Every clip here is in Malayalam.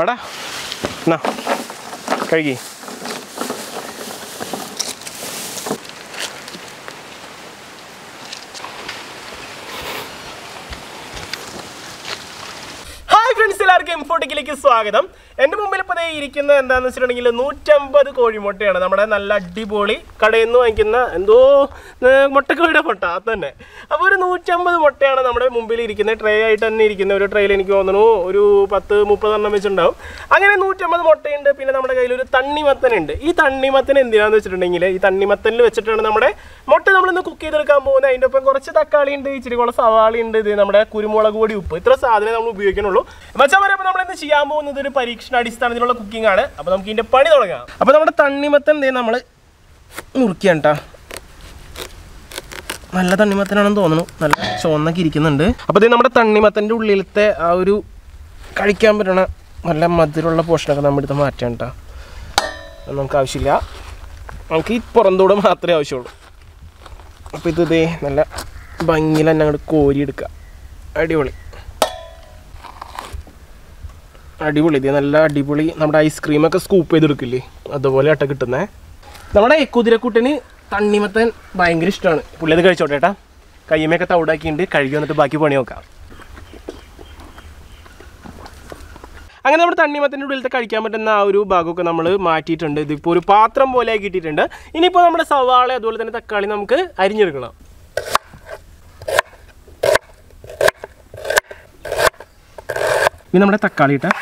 വാടാ എന്നാ കഴുകി ഹായ് ഫ്രണ്ട്സ് എല്ലാവർക്കും ഇൻഫോട്ടിക്കിലേക്ക് സ്വാഗതം എൻ്റെ മുമ്പിൽ ഇപ്പോൾ ദേ ഇരിക്കുന്നത് എന്താണെന്ന് വെച്ചിട്ടുണ്ടെങ്കിൽ നൂറ്റമ്പത് കോഴിമുട്ടയാണ് നമ്മുടെ നല്ല അടിപൊളി കടയിൽ നിന്ന് വാങ്ങിക്കുന്ന എന്തോ ഏർ, മുട്ടക്കോഴിയുടെ മുട്ട അത് തന്നെ അപ്പോൾ ഒരു നൂറ്റമ്പത് മുട്ടയാണ് നമ്മുടെ മുമ്പിൽ ഇരിക്കുന്നത് ട്രേ ആയിട്ട് തന്നെ ഇരിക്കുന്ന ഒരു ട്രേയിൽ എനിക്ക് തോന്നുന്നു ഒരു പത്ത് മുപ്പതെണ്ണം വെച്ചിട്ടുണ്ടാവും അങ്ങനെ നൂറ്റമ്പത് മുട്ടയുണ്ട് പിന്നെ നമ്മുടെ കയ്യിൽ ഒരു തണ്ണിമത്തനുണ്ട് ഈ തണ്ണിമത്തൻ എന്തിനാന്ന് വെച്ചിട്ടുണ്ടെങ്കിൽ ഈ തണ്ണിമത്തനിൽ വെച്ചിട്ടാണ് നമ്മുടെ മുട്ട നമ്മളിന്ന് കുക്ക് ചെയ്തെടുക്കാൻ പോകുന്നത് അതിൻ്റെ ഒപ്പം കുറച്ച് തക്കാളി ഉണ്ട് ഇച്ചിരി കൂടെ സവാള ഉണ്ട് ഇത് നമ്മുടെ കുരുമുളക് പൊടി ഉപ്പ് ഇത്ര സാധനം നമ്മൾ ഉപയോഗിക്കണുള്ളൂ മച്ചാൻ പറയുമ്പോൾ നമ്മൾ ഇന്ന് ചെയ്യാൻ പോകുന്നത് ഒരു പരീക്ഷണ അടിസ്ഥാനത്തിലുള്ള കുക്കിംഗ് ആണ് അപ്പോൾ നമുക്ക് ഇതിൻ്റെ പണി തുടങ്ങാം അപ്പോൾ നമ്മുടെ തണ്ണിമത്തൻ ദേ നമ്മൾ മുറിക്കുകയാണ് കേട്ടോ നല്ല തണ്ണിമത്തനാണെന്ന് തോന്നുന്നു നല്ല ചുവന്നൊക്കെ ഇരിക്കുന്നുണ്ട് അപ്പോൾ ഇത് നമ്മുടെ തണ്ണിമത്തൻ്റെ ഉള്ളിലത്തെ ആ ഒരു കഴിക്കാൻ പറ്റണ നല്ല മധുരമുള്ള പോഷണമൊക്കെ നമ്മുടെ അടുത്ത് മാറ്റാം കേട്ടോ അത് നമുക്ക് ആവശ്യമില്ല നമുക്ക് ഈ പുറന്തൂടെ മാത്രമേ ആവശ്യമുള്ളൂ അപ്പോൾ ഇത് ഇതേ നല്ല ഭംഗിയിൽ തന്നെ അങ്ങോട്ട് കോരിയെടുക്കുക അടിപൊളി അടിപൊളി ഇത് നല്ല അടിപൊളി നമ്മുടെ ഐസ്ക്രീമൊക്കെ സ്കൂപ്പ് ചെയ്തെടുക്കില്ലേ അതുപോലെ ആട്ട കിട്ടുന്നേ നമ്മുടെ കുതിരക്കുട്ടന് തണ്ണിമത്തൻ ഭയങ്കര ഇഷ്ടമാണ് പുള്ളി അത് കഴിച്ചോട്ടെ ഏട്ടാ കയ്യമ്മയൊക്കെ തവിടാക്കിയിട്ട് കഴുകി വന്നിട്ട് ബാക്കി പണി നോക്കാം അങ്ങനെ നമ്മുടെ തണ്ണിമത്തൻ്റെ ഉള്ളിലത്തെ കഴിക്കാൻ പറ്റുന്ന ആ ഒരു ഭാഗമൊക്കെ നമ്മൾ മാറ്റിയിട്ടുണ്ട് ഇതിപ്പോൾ ഒരു പാത്രം പോലെ ആക്കിയിട്ടുണ്ട് ഇനിയിപ്പോൾ നമ്മുടെ സവാള അതുപോലെ തന്നെ തക്കാളി നമുക്ക് അരിഞ്ഞെടുക്കണം ഇനി നമ്മുടെ തക്കാളി ഇട്ട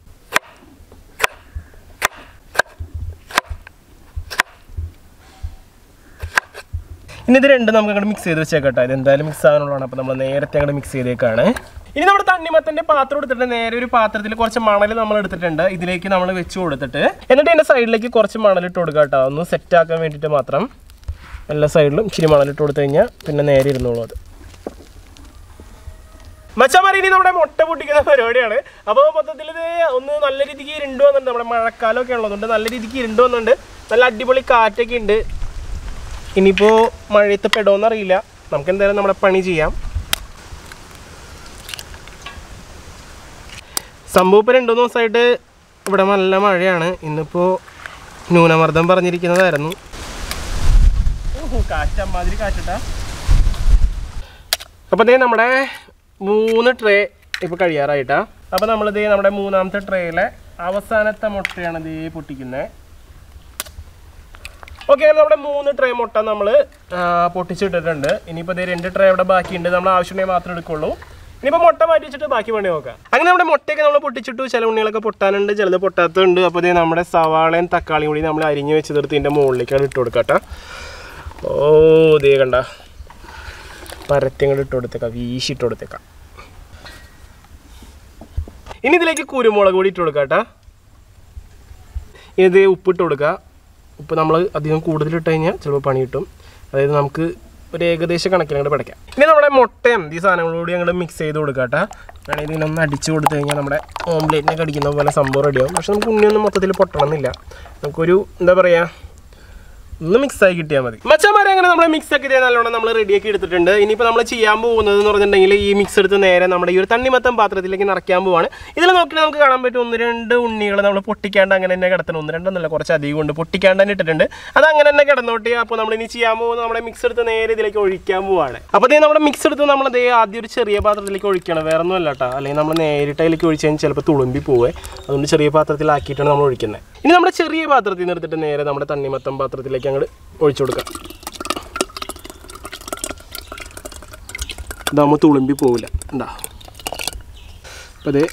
ഇനി ഇത് രണ്ടും നമുക്ക് അങ്ങോട്ട് മിക്സ് ചെയ്ത് വെച്ചേക്കട്ടെ ഇത് എന്തായാലും മിക്സ് ആകാനുള്ളതാണ് അപ്പോൾ നമ്മൾ നേരത്തെ അങ്ങോട്ട് മിക്സ് ചെയ്തേക്കാണ് ഇനി നമ്മുടെ തണ്ണിമത്തൻ്റെ പാത്രം എടുത്തിട്ട് നേരെ ഒരു പാത്രത്തിൽ കുറച്ച് മണൽ നമ്മൾ എടുത്തിട്ടുണ്ട് ഇതിലേക്ക് നമ്മൾ വെച്ച് കൊടുത്തിട്ട് എന്നിട്ട് ഇതിൻ്റെ സൈഡിലേക്ക് കുറച്ച് മണലിട്ട് കൊടുക്കുക കേട്ടോ ഒന്ന് സെറ്റ് ആക്കാൻ വേണ്ടിയിട്ട് മാത്രം എല്ലാ സൈഡിലും ഇച്ചിരി മണലിട്ട് കൊടുത്തു കഴിഞ്ഞാൽ പിന്നെ നേരെ ഇരുന്നോളൂ അത് മച്ചമാരി ഇനി നമ്മുടെ മുട്ട പൊട്ടിക്കുന്ന പരിപാടിയാണ് അപ്പോൾ മൊത്തത്തിൽ ഇത് ഒന്ന് നല്ല രീതിക്ക് ഇരുണ്ട് വന്നിട്ടുണ്ട് നമ്മുടെ മഴക്കാലമൊക്കെ ഉള്ളതുകൊണ്ട് നല്ല രീതിക്ക് ഇരുണ്ട് വന്നിട്ടുണ്ട് നല്ല അടിപൊളി കാറ്റൊക്കെ ഉണ്ട് ഇനിയിപ്പോൾ മഴയത്ത് പെടുമെന്ന് അറിയില്ല നമുക്ക് എന്തായാലും നമ്മുടെ പണി ചെയ്യാം സംഭവം ഇപ്പോൾ രണ്ടു മൂന്ന് ദിവസമായിട്ട് ഇവിടെ നല്ല മഴയാണ് ഇന്നിപ്പോൾ ന്യൂനമർദ്ദം പറഞ്ഞിരിക്കുന്നതായിരുന്നു ഓഹോ കാറ്റ് അമ്മാതിരി കാറ്റിട്ടാ അപ്പോൾ ദേ നമ്മുടെ മൂന്ന് ട്രേ ഇപ്പോൾ കഴിയാറായിട്ടാ അപ്പോൾ നമ്മളിത് നമ്മുടെ മൂന്നാമത്തെ ട്രേയിലെ അവസാനത്തെ മുട്ടയാണ് ഇത് പൊട്ടിക്കുന്നത് ഓക്കെ നമ്മുടെ മൂന്ന് ട്രേ മുട്ട നമ്മൾ പൊട്ടിച്ചിട്ടിട്ടുണ്ട് ഇനിയിപ്പോൾ ഇതേ രണ്ട് ട്രേ ഇവിടെ ബാക്കിയുണ്ട് നമ്മൾ ആവശ്യമുണ്ടെങ്കിൽ മാത്രമേ എടുക്കുള്ളൂ ഇനിയിപ്പോൾ മുട്ട മാറ്റി വെച്ചിട്ട് ബാക്കി പണി നോക്കാം അങ്ങനെ നമ്മുടെ മുട്ടയൊക്കെ നമ്മൾ പൊട്ടിച്ചിട്ടു ചില ഉണ്ണികളൊക്കെ പൊട്ടാനുണ്ട് ചിലത് പൊട്ടാത്തതുണ്ട് അപ്പോൾ ഇതേ നമ്മുടെ സവാളയും തക്കാളിയും കൂടി നമ്മൾ അരിഞ്ഞ് വെച്ച് തീർത്ത് ഇതിൻ്റെ മുകളിലേക്കാണ് ഇട്ട് കൊടുക്കട്ടെ ഓ ഇതേ കണ്ട പരത്യങ്ങൾ ഇട്ട് കൊടുത്തേക്കാം വീശി ഇട്ട് കൊടുത്തേക്കാം ഇനി ഇതിലേക്ക് കുരുമുളക് കൂടി ഇട്ട് കൊടുക്കാം കേട്ടോ ഇത് ഉപ്പിട്ട് കൊടുക്കുക ഉപ്പ് നമ്മൾ അധികം കൂടുതൽ ഇട്ട് കഴിഞ്ഞാൽ ചിലപ്പോൾ പണി കിട്ടും അതായത് നമുക്ക് ഒരു ഏകദേശ കണക്കിൽ അങ്ങോട്ട് പിടയ്ക്കാം ഇനി നമ്മുടെ മുട്ടയും ഈ സാധനങ്ങളോട് ഞങ്ങൾ മിക്സ് ചെയ്ത് കൊടുക്കുക കേട്ടോ വേണമെങ്കിൽ ഇതിനൊന്ന് അടിച്ച് കൊടുത്തു കഴിഞ്ഞാൽ നമ്മുടെ ഓംലേറ്റിനൊക്കെ അടിക്കുന്ന പോലെ സംഭവം റെഡിയാവും പക്ഷെ നമുക്ക് ഉണ്ണിയൊന്നും മൊത്തത്തിൽ പൊട്ടണമെന്നില്ല നമുക്കൊരു എന്താ പറയുക ഒന്ന് മിക്സ് ആയി കിട്ടിയാൽ മതി മച്ചന്മാരെ അങ്ങനെ നമ്മുടെ മിക്സ് ഒക്കെ ഇതേ നല്ലോണം നമ്മൾ റെഡിയാക്കി എടുത്തിട്ടുണ്ട് ഇനിയിപ്പോൾ നമ്മൾ ചെയ്യാൻ പോകുന്നത് എന്ന് പറഞ്ഞിട്ടുണ്ടെങ്കിൽ ഈ മിക്സ് എടുത്ത് നേരെ നമ്മുടെ ഈ ഒരു തണ്ണിമത്തം പാത്രത്തിലേക്ക് നിറയ്ക്കാൻ പോവാണ് ഇതിൽ നോക്കിയിട്ട് നമുക്ക് കാണാൻ പറ്റും ഒന്ന് രണ്ട് ഉണ്ണികൾ നമ്മൾ പൊട്ടിക്കാണ്ട് അങ്ങനെ തന്നെ കിടത്തണം ഒന്ന് രണ്ടെന്നല്ല കുറച്ച് അധികം ഉണ്ട് പൊട്ടിക്കാണ്ട് തന്നെ ഇട്ടിട്ടുണ്ട് അത് അങ്ങനെ തന്നെ കിടന്നോട്ടെ അപ്പോൾ നമ്മൾ ഇനി ചെയ്യാൻ പോകുന്നത് നമ്മുടെ മിക്സ് എടുത്ത് നേരെ ഇതിലേക്ക് ഒഴിക്കാൻ പോവാണ് അപ്പോൾ ഇതേ നമ്മുടെ മിക്സ് എടുത്ത് നമ്മൾ അതേ ആദ്യം ഒരു ചെറിയ പാത്രത്തിലേക്ക് ഒഴിക്കണം വേറെ ഒന്നും അല്ല കേട്ടോ അല്ലെങ്കിൽ നമ്മൾ നേരിട്ട് അതിലേക്ക് ഒഴിച്ച് കഴിഞ്ഞാൽ ചിലപ്പോൾ തുളുമ്പി പോവേ അതുകൊണ്ട് ചെറിയ പാത്രത്തിലാക്കിയിട്ടാണ് നമ്മൾ ഒഴിക്കുന്നത് ഇനി നമ്മുടെ ചെറിയ പാത്രത്തിൽ നിന്ന് എടുത്തിട്ട് നേരെ നമ്മുടെ തണ്ണിമത്തം പാത്രത്തിലേക്ക് അങ്ങോട്ട് ഒഴിച്ചു കൊടുക്കാം ഇതാകുമ്പോൾ തുളുമ്പി പോവില്ല എന്താ അപ്പോൾ അത്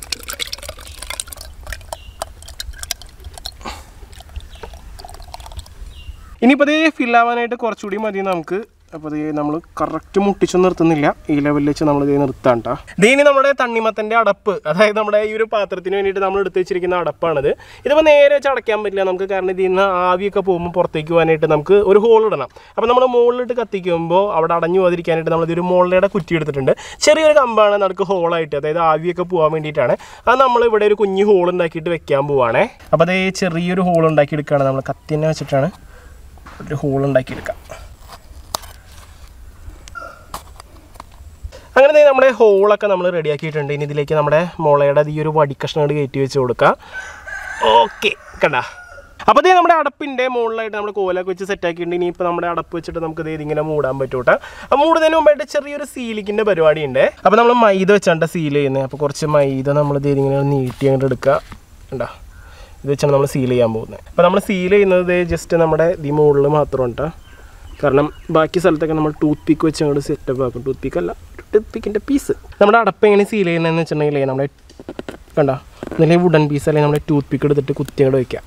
ഇനിയിപ്പോൾ അതേ ഫില്ലാവാനായിട്ട് കുറച്ചുകൂടി മതി നമുക്ക് അപ്പോൾ ഇത് നമ്മൾ കറക്റ്റ് മുട്ടിച്ചു നിർത്തുന്നില്ല ഈ ലെവലിൽ വെച്ച് നമ്മൾ ഇത് നിർത്താം കേട്ടോ ഇതിനി നമ്മുടെ തണ്ണിമത്തൻ്റെ അടപ്പ് അതായത് നമ്മുടെ ഈ ഒരു പാത്രത്തിന് വേണ്ടിയിട്ട് നമ്മൾ എടുത്ത് വെച്ചിരിക്കുന്ന അടപ്പാണിത് ഇതിപ്പോൾ നേരെ വെച്ച് അടയ്ക്കാൻ പറ്റില്ല നമുക്ക് കാരണം ഇതിൽ നിന്ന് ആവിയൊക്കെ പോകുമ്പോൾ പുറത്തേക്ക് പോകാനായിട്ട് നമുക്ക് ഒരു ഹോൾ ഇടണം അപ്പോൾ നമ്മൾ മുകളിലിട്ട് കത്തിക്കുമ്പോൾ അവിടെ അടഞ്ഞു പോകാതിരിക്കാനായിട്ട് നമ്മൾ ഇതൊരു മുകളിലൂടെ കുറ്റി എടുത്തിട്ടുണ്ട് ചെറിയൊരു കമ്പാണ് നമുക്ക് ഹോളായിട്ട് അതായത് ആവിയൊക്കെ പോകാൻ വേണ്ടിയിട്ടാണ് അത് നമ്മൾ ഇവിടെ ഒരു കുഞ്ഞു ഹോൾ ഉണ്ടാക്കിയിട്ട് വെക്കാൻ പോവാണേ അപ്പോൾ അതേ ചെറിയൊരു ഹോൾ ഉണ്ടാക്കി എടുക്കുകയാണ് നമ്മൾ കത്തിനെ വെച്ചിട്ടാണ് ഒരു ഹോൾ ഉണ്ടാക്കി എടുക്കാം അങ്ങനെ ദേ നമ്മുടെ ഹോളൊക്കെ നമ്മൾ റെഡിയാക്കിയിട്ടുണ്ട് ഇനി ഇതിലേക്ക് നമ്മുടെ മുളയുടെ ഈ ഒരു വടിക്കഷ്ണം കയറ്റി വെച്ച് കൊടുക്കാം ഓക്കെ കണ്ട അപ്പോൾ ഇതേ നമ്മുടെ അടപ്പിൻ്റെ മുകളിലായിട്ട് നമ്മൾ കോലൊക്കെ വെച്ച് സെറ്റ് ആക്കിയിട്ടുണ്ട് ഇനിയിപ്പോൾ നമ്മുടെ അടപ്പ് വെച്ചിട്ട് നമുക്ക് ഇത് ഇങ്ങനെ മൂടാൻ പറ്റൂട്ടാ ആ മൂടുന്നതിന് മുമ്പായിട്ട് ചെറിയൊരു സീലിങ്ങിൻ്റെ പരിപാടി ഉണ്ട് അപ്പോൾ നമ്മൾ മൈദ വെച്ചാണ്ട് സീൽ ചെയ്യുന്നത് അപ്പോൾ കുറച്ച് മൈദ നമ്മൾ ഇത് ഇങ്ങനെ നീട്ടി അങ്ങോട്ട് എടുക്കുക കണ്ടോ ഇത് വെച്ചാണ് നമ്മൾ സീൽ ചെയ്യാൻ പോകുന്നത് അപ്പോൾ നമ്മൾ സീൽ ചെയ്യുന്നത് ജസ്റ്റ് നമ്മുടെ ഈ മുകളിൽ മാത്രം കേട്ടോ കാരണം ബാക്കി സ്ഥലത്തൊക്കെ നമ്മൾ ടൂത്ത് പിക്ക് വെച്ച് അങ്ങോട്ട് സെറ്റപ്പ് ആക്കും ടൂത്ത് പിക്ക് അല്ല ടൂത്ത് പിക്കിൻ്റെ പീസ് നമ്മുടെ അടപ്പ് എങ്ങനെ സീൽ ചെയ്യുന്നതെന്ന് വെച്ചിട്ടുണ്ടെങ്കിൽ നമ്മുടെ കണ്ടോ ഒന്നില്ലെങ്കിൽ വുഡൻ പീസ് അല്ലെങ്കിൽ നമ്മുടെ ടൂത്ത് പിക്ക് എടുത്തിട്ട് കുത്തി അങ്ങോട്ട് വയ്ക്കാം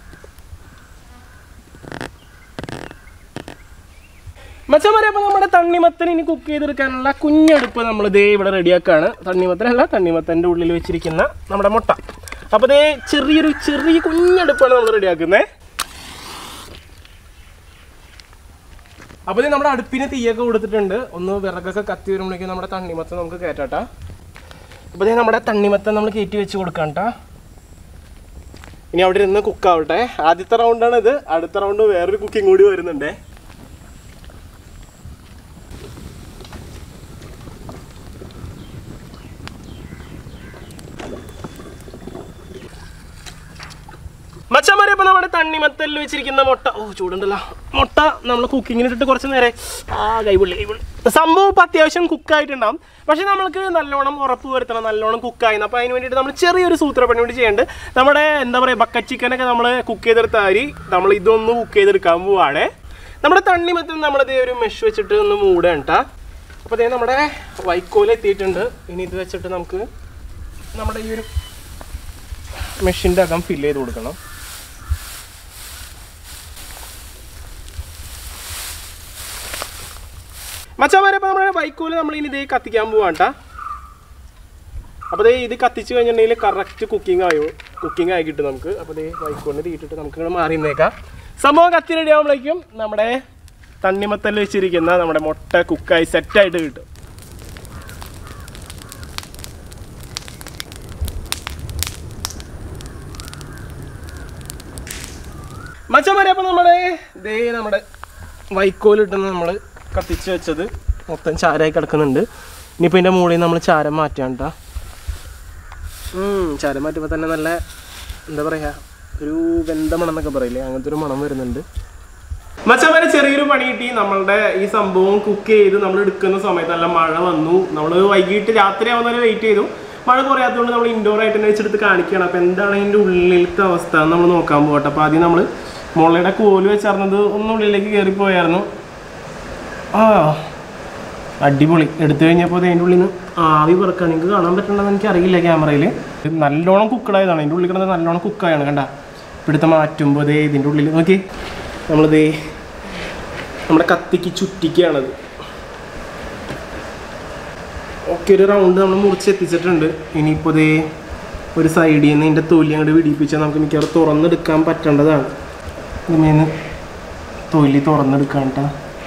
മച്ചമാരെ അപ്പോൾ നമ്മുടെ തണ്ണിമത്തൻ ഇനി കുക്ക് ചെയ്തെടുക്കാനുള്ള കുഞ്ഞടുപ്പ് നമ്മൾ ദേ ഇവിടെ റെഡിയാക്കാണ് തണ്ണിമത്തനല്ല തണ്ണിമത്തൻ്റെ ഉള്ളിൽ വെച്ചിരിക്കുന്ന നമ്മുടെ മുട്ട അപ്പോൾ ദേ ചെറിയൊരു ചെറിയ കുഞ്ഞടുപ്പാണ് നമ്മൾ റെഡിയാക്കുന്നത് അപ്പോൾ ഇത് നമ്മുടെ അടുപ്പിന് തീയൊക്കെ കൊടുത്തിട്ടുണ്ട് ഒന്ന് വിറകൊക്കെ കത്തി വരുമ്പോഴേക്കും നമ്മുടെ തണ്ണിമത്തൻ നമുക്ക് കയറ്റാട്ടാ അപ്പോൾ ഇത് നമ്മുടെ തണ്ണിമത്തൻ നമ്മൾ കയറ്റി വെച്ച് കൊടുക്കാം കേട്ടാ ഇനി അവിടെ ഇരുന്ന് കുക്കാവട്ടെ ആദ്യത്തെ റൗണ്ടാണ് ഇത് അടുത്ത റൗണ്ട് വേറൊരു കുക്കിംഗ് കൂടി വരുന്നുണ്ടേ മച്ചന്മാരെ ഇപ്പൊ നമ്മുടെ തണ്ണിമത്തലിൽ വെച്ചിരിക്കുന്ന മുട്ട ഓ ചൂടുണ്ടല്ലോ മുട്ട നമ്മൾ കുക്കിങ്ങിന് ഇട്ടിട്ട് കുറച്ച് നേരെ ആ കൈപുള്ളി കൈപുള്ളി സംഭവം ഇപ്പം അത്യാവശ്യം കുക്കായിട്ടുണ്ടാവും പക്ഷെ നമ്മൾക്ക് നല്ലോണം ഉറപ്പ് വരുത്തണം നല്ലോണം കുക്കായി അപ്പോൾ അതിന് വേണ്ടിയിട്ട് നമ്മൾ ചെറിയൊരു സൂത്രപ്പണി കൂടി ചെയ്യേണ്ടത് നമ്മുടെ എന്താ പറയുക ബക്കറ്റ് ചിക്കനൊക്കെ നമ്മൾ കുക്ക് ചെയ്തെടുത്ത അരി നമ്മൾ ഇതൊന്ന് കുക്ക് ചെയ്തെടുക്കാൻ പോവാണ് നമ്മുടെ തണ്ണിമത്തൽ നമ്മളിത് ഒരു മെഷ് വെച്ചിട്ട് ഒന്ന് മൂടാണ് കേട്ടോ അപ്പോൾ അതേ നമ്മുടെ വൈക്കോൽ എത്തിയിട്ടുണ്ട് ഇനി ഇത് വെച്ചിട്ട് നമുക്ക് നമ്മുടെ ഈ ഒരു മെഷീൻ്റെ അകം ഫില്ല് ചെയ്ത് കൊടുക്കണം മച്ചാമാരെ ഇപ്പോൾ നമ്മുടെ വൈക്കോല് നമ്മൾ ഇനി ഇതേ കത്തിക്കാൻ പോവാട്ടാ അപ്പോൾ ദേ ഇത് കത്തിച്ച് കഴിഞ്ഞിട്ടുണ്ടെങ്കിൽ കറക്റ്റ് കുക്കിംഗ് ആയോ കുക്കിംഗ് ആയി കിട്ടും നമുക്ക് അപ്പോൾ ദേ വൈക്കോലിന് തീയിട്ടിട്ട് നമുക്ക് ഇങ്ങനെ മാറി നിന്നേക്കാം സംഭവം കത്തി റെഡി ആകുമ്പോഴേക്കും നമ്മുടെ തണ്ണിമത്തൽ വെച്ചിരിക്കുന്ന നമ്മുടെ മുട്ട കുക്കായി സെറ്റായിട്ട് കിട്ടും മച്ചന്മാരെ അപ്പോൾ നമ്മുടെ ദേ നമ്മുടെ വൈക്കോലിട്ടുന്ന നമ്മൾ കത്തിച്ച് വെച്ചത് മൊത്തം ചാരമായി കിടക്കുന്നുണ്ട് ഇനിയിപ്പോൾ ഇതിൻ്റെ മുകളിൽ നമ്മൾ ചാരം മാറ്റാൻ കേട്ടോ ചാരം മാറ്റുമ്പോൾ തന്നെ നല്ല എന്താ പറയുക ഒരു വെന്ത മണം എന്നൊക്കെ പറയില്ലേ അങ്ങനത്തെ ഒരു മണം വരുന്നുണ്ട് മച്ചന്മാരെ ചെറിയൊരു പണി കിട്ടി നമ്മളുടെ ഈ സംഭവം കുക്ക് ചെയ്ത് നമ്മൾ എടുക്കുന്ന സമയത്ത് നല്ല മഴ വന്നു നമ്മൾ വൈകിട്ട് രാത്രി ആവുന്നവരെ വെയിറ്റ് ചെയ്തു മഴ കുറയാത്തതുകൊണ്ട് നമ്മൾ ഇൻഡോർ ആയിട്ട് തന്നെ വെച്ചെടുത്ത് കാണിക്കുകയാണ് അപ്പോൾ എന്താണ് അതിൻ്റെ ഉള്ളിലത്തെ അവസ്ഥ എന്ന് നമ്മൾ നോക്കാൻ പോകട്ടെ അപ്പോൾ ആദ്യം നമ്മൾ മുളയുടെ കോല് വെച്ചറിഞ്ഞത് ഒന്നുള്ളിലേക്ക് കയറിപ്പോയായിരുന്നു ആ അടിപൊളി എടുത്തു കഴിഞ്ഞപ്പോൾ അതിൻ്റെ ഉള്ളിൽ നിന്ന് ആവി പറക്കാൻ നിങ്ങൾക്ക് കാണാൻ പറ്റണമെന്ന് എനിക്ക് അറിയില്ല ക്യാമറയിൽ നല്ലോണം കുക്കഡായതാണ് അതിൻ്റെ ഉള്ളിൽ കിടന്ന് നല്ലോണം കുക്കായാണ് കണ്ട ഇവിടുത്തെ മാറ്റുമ്പോൾ ദേ ഇതിൻ്റെ ഉള്ളിൽ നോക്കി നമ്മളിതേ നമ്മുടെ കത്തിക്ക് ചുറ്റിക്കുകയാണത് ഓക്കെ ഒരു റൗണ്ട് നമ്മൾ മുറിച്ച് എത്തിച്ചിട്ടുണ്ട് ഇനിയിപ്പോൾ ദേ ഒരു സൈഡിൽ നിന്ന് ഇതിൻ്റെ തൊലി അങ്ങോട്ട് വിടിപ്പിച്ചാൽ നമുക്ക് മിക്കവാറും തുറന്നെടുക്കാൻ പറ്റേണ്ടതാണ് ഇതിമേന്ന് തൊലി തുറന്നെടുക്കാൻ കേട്ടോ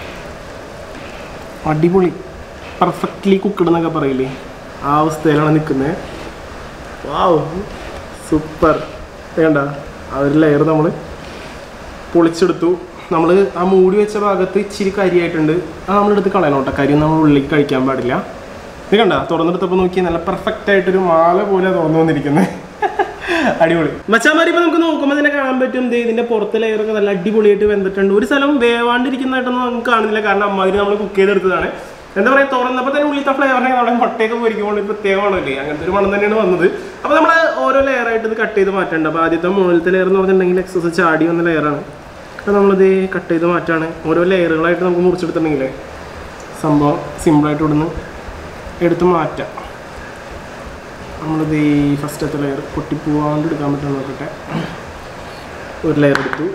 അടിപൊളി പെർഫെക്റ്റ്ലി കുക്കഡ് എന്നൊക്കെ പറയില്ലേ ആ അവസ്ഥയിലാണ് നിൽക്കുന്നത് വാവ് സൂപ്പർ വേണ്ട ആ ഒരു ലെയർ നമ്മൾ പൊളിച്ചെടുത്തു നമ്മൾ ആ മൂടി വെച്ച ഭാഗത്ത് ഇച്ചിരി കരിയായിട്ടുണ്ട് അത് നമ്മളെടുത്ത് കളയണം കേട്ടോ കരി നമ്മൾ ഉള്ളിലേക്ക് കഴിക്കാൻ പാടില്ല ഇത് കണ്ട തുറന്നെടുത്തപ്പോൾ നോക്കി നല്ല പെർഫെക്റ്റ് ആയിട്ടൊരു മാല പോലെ തുറന്നു വന്നിരിക്കുന്നത് അടിപൊളി മച്ചാമാരി ഇപ്പൊ നമുക്ക് നോക്കുമ്പോൾ തന്നെ കാണാൻ പറ്റും ദേ ഇതിന്റെ പുറത്തെ ലെയറൊക്കെ നല്ല അടിപൊളിയായിട്ട് വെന്തിട്ടുണ്ട് ഒരു സ്ഥലം വേവാണ്ടിരിക്കുന്നതായിട്ടൊന്നും നമുക്ക് കാണുന്നില്ല കാരണം അമ്മാതിരി നമ്മൾ കുക്ക് ചെയ്തെടുത്തതാണ് എന്താ പറയുക തുറന്നപ്പോൾ തന്നെ ഉള്ളിലത്തെ ഫ്ലേവറിനെ നമ്മുടെ മുട്ടയൊക്കെ പൊരിക്കുമ്പോൾ പ്രത്യേകമാണല്ലേ അങ്ങനത്തെ ഒരു മണം തന്നെയാണ് വന്നത് അപ്പോൾ നമ്മൾ ഓരോ ലെയറായിട്ട് ഇത് കട്ട് ചെയ്ത് മാറ്റേണ്ട അപ്പോൾ ആദ്യത്തെ മുകളിലത്തെ ലെയർ എന്ന് പറഞ്ഞിട്ടുണ്ടെങ്കിൽ എക്സസ് ചാടി വന്ന ലെയറാണ് അപ്പോൾ നമ്മളിത് കട്ട് ചെയ്ത് മാറ്റാണ് ഓരോ ലെയറുകളായിട്ട് നമുക്ക് മുറിച്ചെടുത്തിട്ടുണ്ടെങ്കിലേ സംഭവം സിമ്പിളായിട്ട് ഇവിടുന്ന് എടുത്ത് മാറ്റാം നമ്മളിത് ഈ ഫസ്റ്റത്തെ ലെയർ പൊട്ടിപ്പോവാണ്ട് എടുക്കാൻ പറ്റുന്ന നോക്കട്ടെ ഒരു ലെയർ എടുത്തു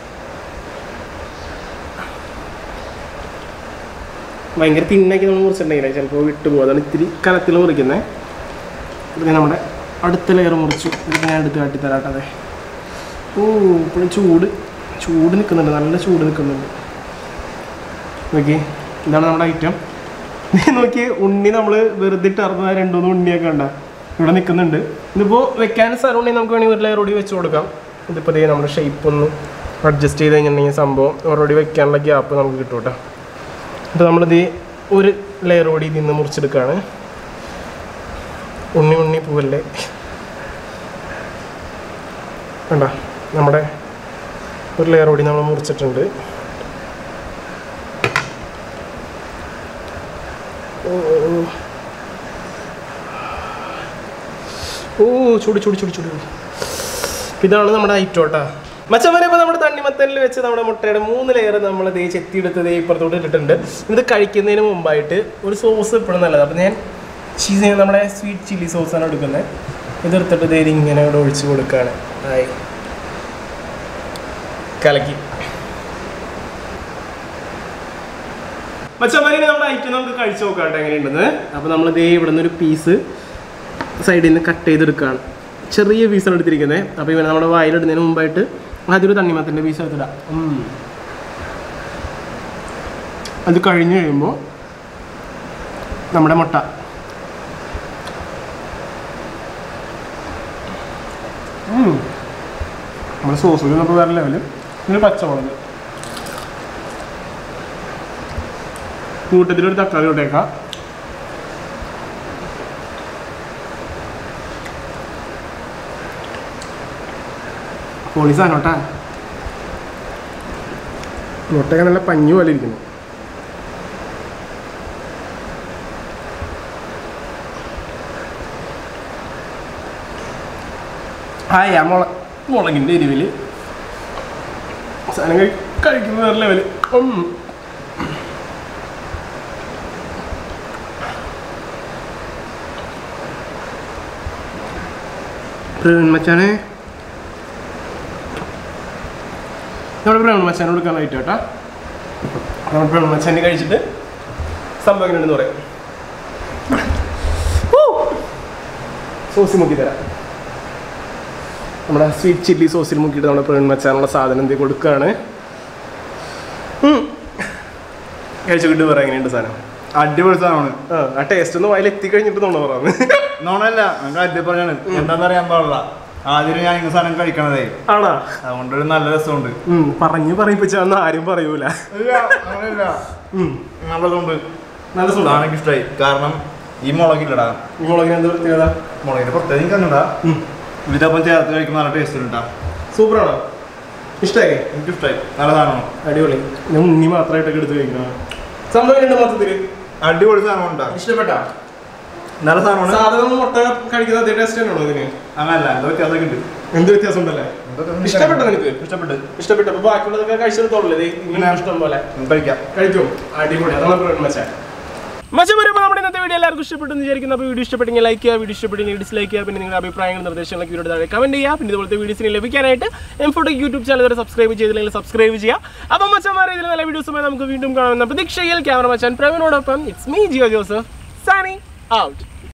ഭയങ്കര തിന്നാക്കി നമ്മൾ മുറിച്ചിട്ടുണ്ടെങ്കിലേ ചിലപ്പോൾ വിട്ടു പോകും അതാണ് ഇത്തിരി കനത്തിൽ മുറിക്കുന്നത് പിന്നെ നമ്മുടെ അടുത്ത ലെയർ മുറിച്ചു ഇതിപ്പോൾ ഞാൻ എടുത്ത് കാട്ടിത്തരാട്ടെ അതെ ഓ ഇപ്പോഴും ചൂട് ചൂട് നിൽക്കുന്നുണ്ട് നല്ല ചൂട് നിൽക്കുന്നുണ്ട് നോക്കി ഇതാണ് നമ്മുടെ ഐറ്റം നീ നോക്കി ഉണ്ണി നമ്മൾ വെറുതെ ഇട്ടറന്ന രണ്ടുമൂന്ന് ഉണ്ണിയൊക്കെ ഉണ്ടാ ഇവിടെ നിൽക്കുന്നുണ്ട് ഇതിപ്പോൾ വെക്കാൻ സ്ഥലം ഉണ്ടെങ്കിൽ നമുക്ക് വേണമെങ്കിൽ ഒരു ലെയർ കൂടി വെച്ച് കൊടുക്കാം ഇതിപ്പോൾ ദേ നമ്മുടെ ഷേപ്പ് ഒന്ന് അഡ്ജസ്റ്റ് ചെയ്ത് കഴിഞ്ഞിട്ടുണ്ടെങ്കിൽ സംഭവം ഓൾറെഡി വെക്കാനുള്ള ഗ്യാപ്പ് നമുക്ക് കിട്ടും കേട്ടോ അപ്പോൾ നമ്മളിത് ഒരു ലെയർ കൂടി ഇതിൽ നിന്ന് മുറിച്ചെടുക്കുകയാണ് ഉണ്ണി ഉണ്ണി പൂവല്ലേ വേണ്ട നമ്മുടെ ഒരു ലെയർ കൂടി നമ്മൾ മുറിച്ചിട്ടുണ്ട് ഓ ഓ, ഓ. ഓ ചൂട് ചൂട് ചൂട് ചൂട് ഇപ്പൊ ഇതാണ് നമ്മുടെ ഐറ്റോട്ടാ മച്ചന്മാരെ ഇപ്പോൾ നമ്മുടെ തണ്ണിമത്തനിൽ വെച്ച് നമ്മുടെ മുട്ടയുടെ മൂന്ന് ലെയർ നമ്മൾ ദേ ചെത്തിയെടുത്ത് ദേ ഇപ്പുറത്തോട്ട് ഇട്ടിട്ടുണ്ട് ഇത് കഴിക്കുന്നതിന് മുമ്പായിട്ട് ഒരു സോസ് ഇപ്പോഴും നല്ലത് അപ്പം ഞാൻ ചീസ് നമ്മുടെ സ്വീറ്റ് ചില്ലി സോസാണ് എടുക്കുന്നത് ഇതെടുത്തിട്ട് ദേ ഇത് ഇങ്ങനെ ഇവിടെ ഒഴിച്ച് കൊടുക്കുകയാണ് ആയി കലക്കി മച്ചന്മാരെ ഇനി നമ്മുടെ ഐറ്റം നമുക്ക് കഴിച്ചു നോക്കാം എങ്ങനെയുണ്ടെന്ന് അപ്പോൾ നമ്മൾ ദേ ഇവിടെ നിന്ന് ഒരു പീസ് സൈഡിൽ നിന്ന് കട്ട് ചെയ്തെടുക്കുകയാണ് ചെറിയ പീസാണ് എടുത്തിരിക്കുന്നത് അപ്പോൾ ഇവനെ നമ്മുടെ വായിലിടുന്നതിന് മുമ്പായിട്ട് ആദ്യം ഒരു തണ്ണിമത്തിൻ്റെ പീസ് എടുത്തിടാം ഉം. അത് കഴിഞ്ഞ് കഴിയുമ്പോൾ നമ്മുടെ മുട്ട ഉം. നമ്മുടെ സോസ് നമ്മൾ വേറെ ലെവല് പിന്നെ പച്ചമുളക് കൂട്ടത്തിലൊരു തക്കാളി ഇട്ടേക്കാം പൊളി സാധനം കേട്ടാ മുട്ടയൊക്കെ നല്ല പഞ്ഞു പോലെ ഇരിക്കുന്നു ഹായ് ആ മുള മുളകിൻ്റെ എരിവിൽ സാധനം കഴി കഴിക്കുന്ന വേറെ ലെവല് ഉം. പ്രവീൺ മച്ചാനെ നമ്മുടെ ബ്രൗൺ മച്ചാൻ കൊടുക്കാനായിട്ട് കേട്ടാ നമ്മൾ ബ്രൗൺ മച്ചാനെ കഴിച്ചിട്ട് സംഭവം എങ്ങനെയുണ്ടെന്ന് പറയാം സോസ് മുക്കി തരാം നമ്മുടെ സ്വീറ്റ് ചില്ലി സോസിൽ മുക്കിയിട്ട് നമ്മുടെ ബ്രൗൺ മച്ചാനുള്ള സാധനം എന്ത് കൊടുക്കുകയാണ് ഉം. കഴിച്ചു കിട്ടി പറയാം എങ്ങനെയുണ്ട് സാധനം അടിപൊളി സാധനമാണ് ആ ആ ടേസ്റ്റ് ഒന്ന് വായിൽ എത്തിക്കഴിഞ്ഞിട്ട് തോന്നുന്നു പറയാന്ന് നോണല്ല നമുക്ക് ആദ്യം പറഞ്ഞാണ് എന്താന്ന് അറിയാൻ പാടില്ല ആദ്യം ഞാൻ ഇങ്ങനെ സാധനം കഴിക്കണതേ ആണാ അതുകൊണ്ടൊരു നല്ല രസമുണ്ട് ഉം, പറഞ്ഞു പറയിപ്പിച്ചാന്ന് ആരും പറയൂല ഇല്ല അങ്ങനെയല്ല ഉം. നല്ലതുണ്ട് നല്ല സുഖം സാധനം എനിക്ക് ഇഷ്ടമായി കാരണം ഈ മുളകില്ലടാ ഈ മുളകിന് എന്ത് പ്രത്യേകത മുളകിന്റെ പ്രത്യേകം കണ്ടടാ ഇതിനൊപ്പം ചേർത്ത് കഴിക്കുമ്പോൾ നല്ല ടേസ്റ്റ് ഉണ്ടാ സൂപ്പറാണോ ഇഷ്ടമായി എനിക്ക് ഇഷ്ടമായി നല്ല സാധനമാണ് അടിപൊളി ഞാൻ ഉണ്ണി മാത്രമായിട്ടൊക്കെ എടുത്ത് കഴിക്കണം സംഭവം എങ്ങനെയുണ്ട് മൊത്തത്തില് അടിപൊളി സാധനം ഉണ്ടാ ഇഷ്ടപ്പെട്ടാ നല്ല സാധനമാണ് സാധാരണ മുട്ട കഴിക്കുന്ന അതേ ടേസ്റ്റ് തന്നെയാണോ ഇതിന് അങ്ങനല്ല എന്താ വ്യത്യാസമൊക്കെ ഉണ്ട് എന്ത് വ്യത്യാസം ഉണ്ടല്ലേ ഇഷ്ടപ്പെട്ടോ നിനക്ക് ഇഷ്ടപ്പെട്ട് ഇഷ്ടപ്പെട്ടു അപ്പൊ ബാക്കിയുള്ളതൊക്കെ കഴിച്ചെടുത്തോളൂ ഇങ്ങനെ ഇഷ്ടം പോലെ നമുക്ക് കഴിക്കാം കഴിക്കും അടിപൊളി അതാണ് മച്ചാൻ മച്ചം വരുമ്പോൾ നമ്മുടെ ഇന്നത്തെ വീഡിയോ എല്ലാവർക്കും ഇഷ്ടപ്പെട്ടു എന്ന് വിചാരിക്കുന്നു അപ്പോൾ വീഡിയോ ഇഷ്ടപ്പെട്ടെങ്കിൽ ലൈക്ക് ചെയ്യുക വീഡിയോ ഇഷ്ടപ്പെട്ടെങ്കിൽ ഡിസ്ലൈക്ക് ചെയ്യുക പിന്നെ നിങ്ങളുടെ അഭിപ്രായങ്ങൾ നിർദ്ദേശങ്ങളൊക്കെ വീഡിയോ താഴെ കമന്റ് ചെയ്യുക പിന്നെ ഇതുപോലത്തെ വീഡിയോസിന് ലഭിക്കാനായിട്ട് എം ഫോട്ടോ യൂട്യൂബ് ചാനൽ വരെ സബ്സ്ക്രൈബ് ചെയ്തില്ലെങ്കിൽ സബ്സ്ക്രൈബ് ചെയ്യുക അപ്പോൾ മച്ചന്മാരെ ഇതിൽ നല്ല വീഡിയോസുമായി നമുക്ക് വീണ്ടും കാണാമെന്ന പ്രതീക്ഷയിൽ ക്യാമറ മച്ചാൻ പ്രവീണോടൊപ്പം it's me Jio Joseph signing out